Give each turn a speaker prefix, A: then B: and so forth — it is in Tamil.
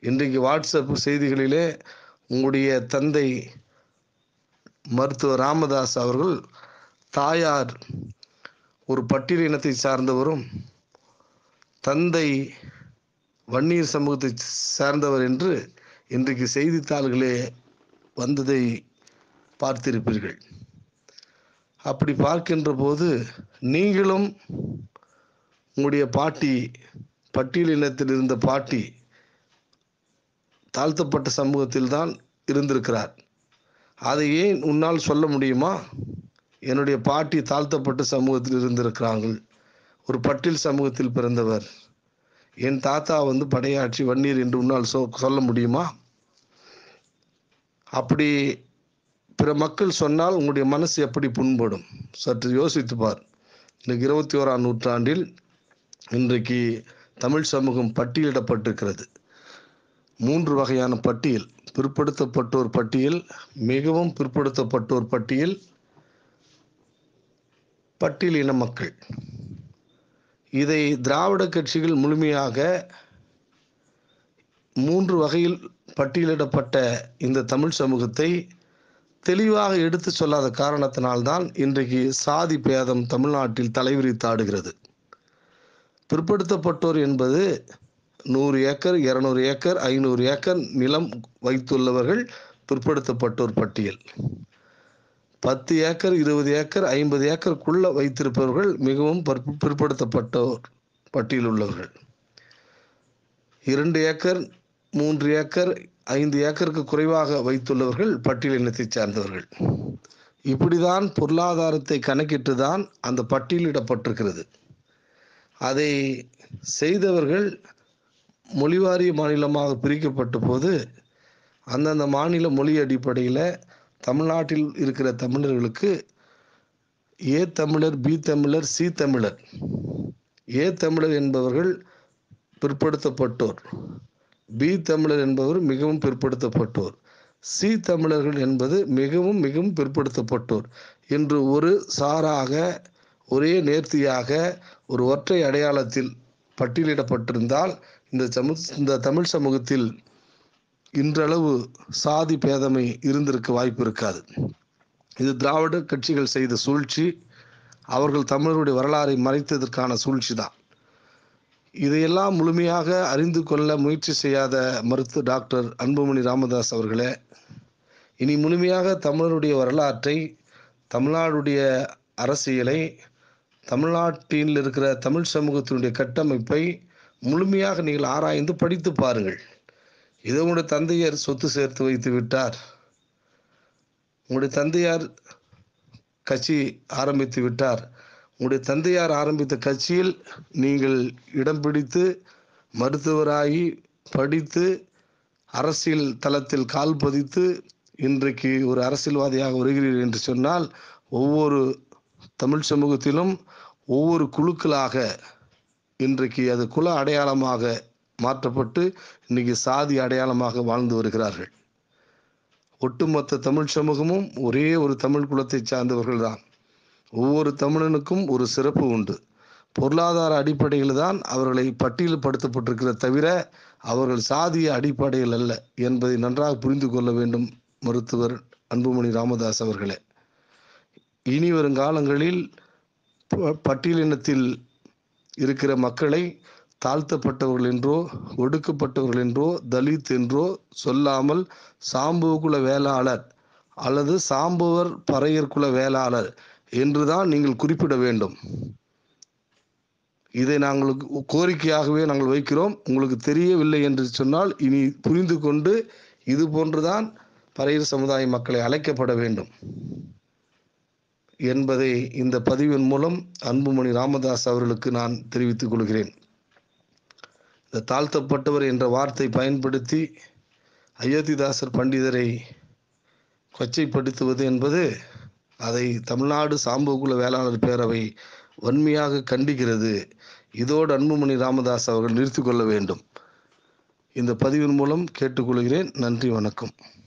A: இன்றைக்கு வாட்ஸ்அப் செய்திகளிலே உங்களுடைய தந்தை மருத்துவர் ராமதாஸ் அவர்கள் தாயார் ஒரு பட்டியல் இனத்தை சார்ந்தவரும் தந்தை வன்னியர் சமூகத்தை சார்ந்தவர் என்று இன்றைக்கு செய்தித்தாள்களே வந்ததை பார்த்திருப்பீர்கள் அப்படி பார்க்கின்ற போது நீங்களும் உங்களுடைய பாட்டி பட்டியல் இனத்தில் இருந்த பாட்டி தாழ்த்தப்பட்ட சமூகத்தில் தான் இருந்திருக்கிறார் அதை ஏன் உன்னால் சொல்ல முடியுமா என்னுடைய பாட்டி தாழ்த்தப்பட்ட சமூகத்தில் இருந்திருக்கிறார்கள் ஒரு பட்டியல் சமூகத்தில் பிறந்தவர் என் தாத்தா வந்து படையாட்சி வன்னீர் என்று உன்னால் சொ சொல்ல முடியுமா அப்படி பிற மக்கள் சொன்னால் உங்களுடைய மனசு எப்படி புண்படும் சற்று யோசித்து பார் இன்றைக்கு இருபத்தி ஓராம் நூற்றாண்டில் இன்றைக்கு தமிழ் சமூகம் பட்டியலிடப்பட்டிருக்கிறது மூன்று வகையான பட்டியல் பிற்படுத்தப்பட்டோர் பட்டியல் மிகவும் பிற்படுத்தப்பட்டோர் பட்டியல் பட்டியல் இன மக்கள் இதை திராவிட கட்சிகள் முழுமையாக மூன்று வகையில் பட்டியலிடப்பட்ட இந்த தமிழ் சமூகத்தை தெளிவாக எடுத்து சொல்லாத காரணத்தினால்தான் இன்றைக்கு சாதி பேதம் தமிழ்நாட்டில் தலைவிரித்தாடுகிறது பிற்படுத்தப்பட்டோர் என்பது நூறு ஏக்கர் இரநூறு ஏக்கர் ஐநூறு ஏக்கர் நிலம் வைத்துள்ளவர்கள் பிற்படுத்தப்பட்டோர் பட்டியல் பத்து ஏக்கர் இருபது ஏக்கர் ஐம்பது ஏக்கருக்குள்ள வைத்திருப்பவர்கள் மிகவும் பற்ப- பிற்படுத்தப்பட்டோர் பட்டியல் உள்ளவர்கள் இரண்டு ஏக்கர் மூன்று ஏக்கர் ஐந்து ஏக்கருக்கு குறைவாக வைத்துள்ளவர்கள் பட்டியல் இனத்தைச் சார்ந்தவர்கள் இப்படிதான் பொருளாதாரத்தை கணக்கிட்டு தான் அந்த பட்டியலிடப்பட்டிருக்கிறது அதை செய்தவர்கள் மொழிவாரிய மாநிலமாக பிரிக்கப்பட்ட போது அந்தந்த மாநில மொழி அடிப்படையில் தமிழ்நாட்டில் இருக்கிற தமிழர்களுக்கு ஏ தமிழர் பி தமிழர் சி தமிழர் ஏ தமிழர் என்பவர்கள் பிற்படுத்தப்பட்டோர் பி தமிழர் என்பவர் மிகவும் பிற்படுத்தப்பட்டோர் சி தமிழர்கள் என்பது மிகவும் மிகவும் பிற்படுத்தப்பட்டோர் என்று ஒரு சாராக ஒரே நேர்த்தியாக ஒரு ஒற்றை அடையாளத்தில் பட்டியலிடப்பட்டிருந்தால் இந்த சமு இந்த தமிழ் சமூகத்தில் இன்றளவு சாதி பேதமை இருந்திருக்க வாய்ப்பு இருக்காது இது திராவிட கட்சிகள் செய்த சூழ்ச்சி அவர்கள் தமிழருடைய வரலாறை மறைத்ததற்கான சூழ்ச்சி தான் இதையெல்லாம் முழுமையாக அறிந்து கொள்ள முயற்சி செய்யாத மருத்துவ டாக்டர் அன்புமணி ராமதாஸ் அவர்களே இனி முழுமையாக தமிழருடைய வரலாற்றை தமிழ்நாடுடைய அரசியலை தமிழ்நாட்டில் இருக்கிற தமிழ் சமூகத்தினுடைய கட்டமைப்பை முழுமையாக நீங்கள் ஆராய்ந்து படித்து பாருங்கள் இது உங்களுடைய தந்தையார் சொத்து சேர்த்து வைத்து விட்டார் உங்களுடைய தந்தையார் கட்சி ஆரம்பித்து விட்டார் உங்களுடைய தந்தையார் ஆரம்பித்த கட்சியில் நீங்கள் இடம் பிடித்து மருத்துவராகி படித்து அரசியல் தளத்தில் கால் பதித்து இன்றைக்கு ஒரு அரசியல்வாதியாக வருகிறீர்கள் என்று சொன்னால் ஒவ்வொரு தமிழ் சமூகத்திலும் ஒவ்வொரு குழுக்களாக இன்றைக்கு அது குல அடையாளமாக மாற்றப்பட்டு இன்னைக்கு சாதி அடையாளமாக வாழ்ந்து வருகிறார்கள் ஒட்டுமொத்த தமிழ் சமூகமும் ஒரே ஒரு தமிழ் குலத்தை சார்ந்தவர்கள் தான் ஒவ்வொரு தமிழனுக்கும் ஒரு சிறப்பு உண்டு பொருளாதார அடிப்படையில் தான் அவர்களை பட்டியல்படுத்தப்பட்டிருக்கிற தவிர அவர்கள் சாதிய அடிப்படையில் அல்ல என்பதை நன்றாக புரிந்து கொள்ள வேண்டும் மருத்துவர் அன்புமணி ராமதாஸ் அவர்களே இனி வருங்காலங்களில் ப- பட்டியலினத்தில் இருக்கிற மக்களை தாழ்த்தப்பட்டவர்கள் என்றோ ஒடுக்கப்பட்டவர்கள் என்றோ தலித் என்றோ சொல்லாமல் சாம்புவ குல வேளாளர் அல்லது சாம்புவர் பறையர் குல வேளாளர் என்றுதான் நீங்கள் குறிப்பிட வேண்டும் இதை நாங்கள் கோரிக்கையாகவே நாங்கள் வைக்கிறோம் உங்களுக்கு தெரியவில்லை என்று சொன்னால் இனி புரிந்து கொண்டு இது போன்றுதான் பறையர் சமுதாய மக்களை அழைக்கப்பட வேண்டும் என்பதை இந்த பதிவின் மூலம் அன்புமணி ராமதாஸ் அவர்களுக்கு நான் தெரிவித்துக் கொள்கிறேன் இந்த தாழ்த்தப்பட்டவர் என்ற வார்த்தை பயன்படுத்தி அயோத்திதாசர் பண்டிதரை கொச்சைப்படுத்துவது என்பது அதை தமிழ்நாடு சாம்பகுல வேளாளர் பேரவை வன்மையாக கண்டிக்கிறது இதோடு அன்புமணி ராமதாஸ் அவர்கள் நிறுத்திக் கொள்ள வேண்டும் இந்த பதிவின் மூலம் கேட்டுக்கொள்கிறேன் நன்றி வணக்கம்